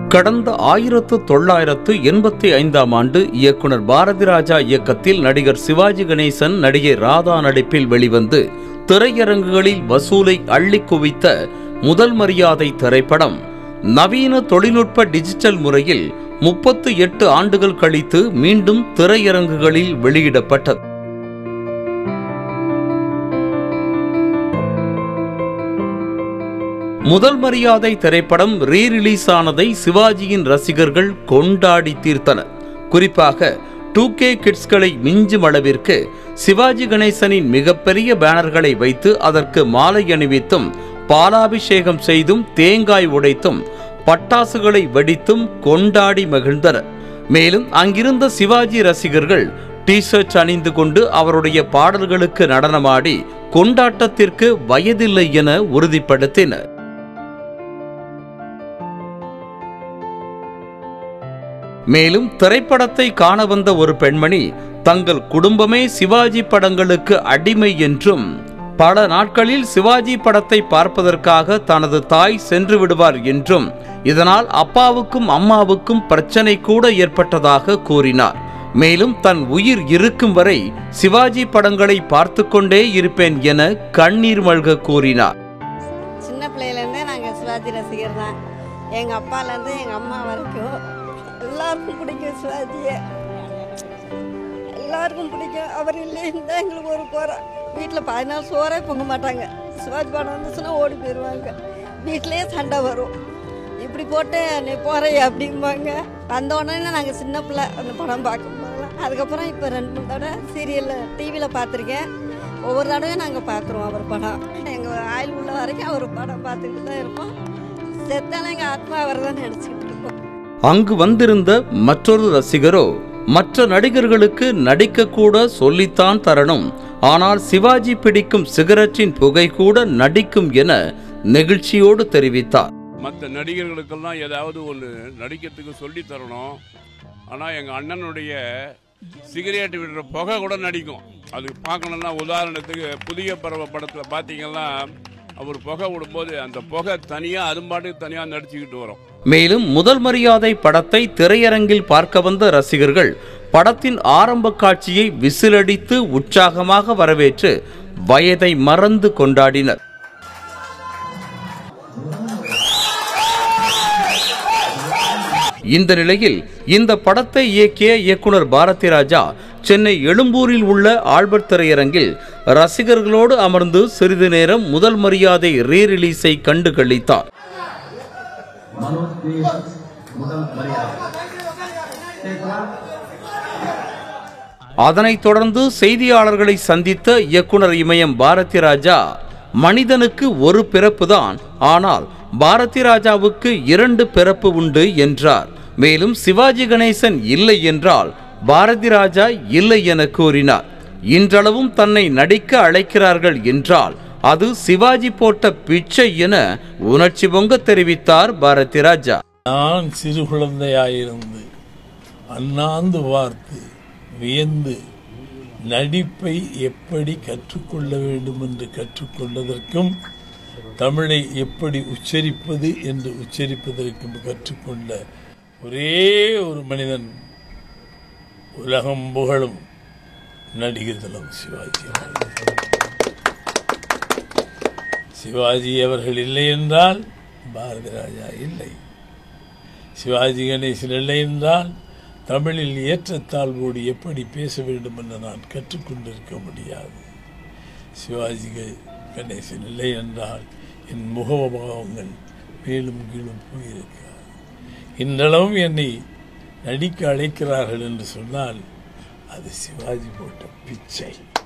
கடந்த ஆயிரத்து தொள்ளாயிரத்து எண்பத்தி ஐந்தாம் ஆண்டு இயக்குனர் பாரதி ராஜா இயக்கத்தில் நடிகர் சிவாஜி கணேசன் நடிகை ராதா நடிப்பில் வெளிவந்து திரையரங்குகளில் வசூலை அள்ளி குவித்த முதல் மரியாதை திரைப்படம் நவீன தொழில்நுட்ப டிஜிட்டல் முறையில் முப்பத்து எட்டு ஆண்டுகள் கழித்து மீண்டும் திரையரங்குகளில் வெளியிடப்பட்டது முதல் மரியாதை திரைப்படம் ரீ ரிலீஸ் ஆனதை சிவாஜியின் ரசிகர்கள் கொண்டாடி தீர்த்தனர் குறிப்பாக டூ கே கிட்ஸ்களை மிஞ்சும் அளவிற்கு சிவாஜி கணேசனின் மிகப்பெரிய பேனர்களை வைத்து அதற்கு மாலை அணிவித்தும் பாலாபிஷேகம் செய்தும் தேங்காய் உடைத்தும் பட்டாசுகளை வெடித்தும் கொண்டாடி மகிழ்ந்தனர் மேலும் அங்கிருந்த சிவாஜி ரசிகர்கள் டி ஷர்ட் அணிந்து கொண்டு அவருடைய பாடல்களுக்கு நடனமாடி கொண்டாட்டத்திற்கு வயதில்லை என உறுதிப்படுத்தினர் மேலும் திரைப்படத்தை காண வந்த ஒரு பெண்மணி தங்கள் குடும்பமே சிவாஜி படங்களுக்கு அடிமை என்றும் பல நாட்களில் சிவாஜி படத்தை பார்ப்பதற்காக தனது தாய் சென்று விடுவார் என்றும் இதனால் அப்பாவுக்கும் அம்மாவுக்கும் பிரச்சனை கூட ஏற்பட்டதாக கூறினார் மேலும் தன் உயிர் இருக்கும் வரை சிவாஜி படங்களை பார்த்து கொண்டே இருப்பேன் என கண்ணீர் மல்க கூறினார் சின்ன பிள்ளையிலேருந்தே நாங்கள் சிவாஜி ரசிகர் தான் எங்கள் அப்பாலேருந்து எங்கள் அம்மா வரைக்கும் எல்லாருக்கும் பிடிக்கும் சிவாஜியை எல்லாருக்கும் பிடிக்கும் அவர் இல்லைன்னு தான் எங்களுக்கு ஒரு குறை வீட்டில் பதினாலு சோறே பொங்க மாட்டாங்க சிவாஜி படம் வந்துச்சுன்னா ஓடி போயிடுவாங்க வீட்டிலேயே சண்டை வரும் இப்படி போட்டு நீ போகிறைய அப்படிம்பாங்க வந்த உடனே நாங்கள் சின்ன பிள்ளை அந்த படம் பார்க்க போகலாம் அதுக்கப்புறம் இப்போ ரெண்டு மூணு தடவை சீரியலில் டிவியில் பார்த்துருக்கேன் ஒவ்வொரு தடவையும் நாங்கள் பார்க்குறோம் அவர் படம் எங்கள் ஆயுள் உள்ள வரைக்கும் அவர் படம் பார்த்துக்கிட்டு தான் இருப்போம் செத்தாலும் எங்கள் ஆத்மா அவர் தான் நினச்சிக்கிட்டு இருக்கோம் அங்கு வந்திருந்த மற்றொரு ரசிகரோ மற்ற நடிகர்களுக்கு நடிக்க கூட சொல்லித்தான் தரணும் ஆனால் சிவாஜி பிடிக்கும் சிகரெட்டின் புகை கூட நடிக்கும் என நெகிழ்ச்சியோடு தெரிவித்தார் மற்ற நடிகர்களுக்கெல்லாம் ஏதாவது ஒன்று நடிக்கிறதுக்கு சொல்லி தரணும் ஆனால் எங்கள் அண்ணனுடைய சிகரெட் விடுற புகை கூட நடிக்கும் அது பார்க்கணுன்னா உதாரணத்துக்கு புதிய பறவை படத்தில் பார்த்தீங்கன்னா அவர் புகை விடும்போது அந்த புகை தனியாக அரும்பாட்டுக்கு தனியாக நடிச்சுக்கிட்டு வரும் மேலும் முதல் மரியாதை படத்தை திரையரங்கில் பார்க்க வந்த ரசிகர்கள் படத்தின் ஆரம்ப காட்சியை விசிலடித்து உற்சாகமாக வரவேற்று வயதை மறந்து கொண்டாடினர் இந்த நிலையில் இந்த படத்தை இயக்கிய இயக்குனர் பாரதி ராஜா சென்னை எழும்பூரில் உள்ள ஆல்பர்ட் திரையரங்கில் ரசிகர்களோடு அமர்ந்து சிறிது நேரம் முதல் மரியாதை ரீ ரிலீஸை கண்டு கழித்தார் அதனைத் தொடர்ந்து செய்தியாளர்களை சந்தித்த இயக்குனர் இமயம் பாரதி ராஜா மனிதனுக்கு ஒரு பிறப்புதான் ஆனால் பாரதி ராஜாவுக்கு இரண்டு பிறப்பு உண்டு என்றார் மேலும் சிவாஜி கணேசன் இல்லை என்றால் பாரதி ராஜா இல்லை என கூறினார் இன்றளவும் தன்னை நடிக்க அழைக்கிறார்கள் என்றால் அது சிவாஜி போட்ட பிச்சை என உணர்ச்சி பொங்க தெரிவித்தார் பாரதி ராஜா நான் சிறு குழந்தையாயிருந்து அண்ணாந்து பார்த்து வியந்து நடிப்பை எப்படி கற்றுக்கொள்ள வேண்டும் என்று கற்றுக்கொண்டதற்கும் தமிழை எப்படி உச்சரிப்பது என்று உச்சரிப்பதற்கும் கற்றுக்கொண்ட ஒரே ஒரு மனிதன் உலகம் புகழும் நடிகர் தலம் சிவாஜி அவர்கள். சிவாஜி அவர்கள் இல்லை என்றால் பாரதி ராஜா இல்லை சிவாஜி கணேசன் இல்லை என்றால் தமிழில் ஏற்றத்தாழ்வோடு எப்படி பேச வேண்டும் என்று நான் கற்றுக்கொண்டிருக்க முடியாது சிவாஜி க- கணேசன் இல்லை என்றால் என் முகபாவங்கள் மேலும் கீழும் போயிருக்காது இன்றளவும் என்னை நடிக்க அழைக்கிறார்கள் என்று சொன்னால் அது சிவாஜி போட்ட பிச்சை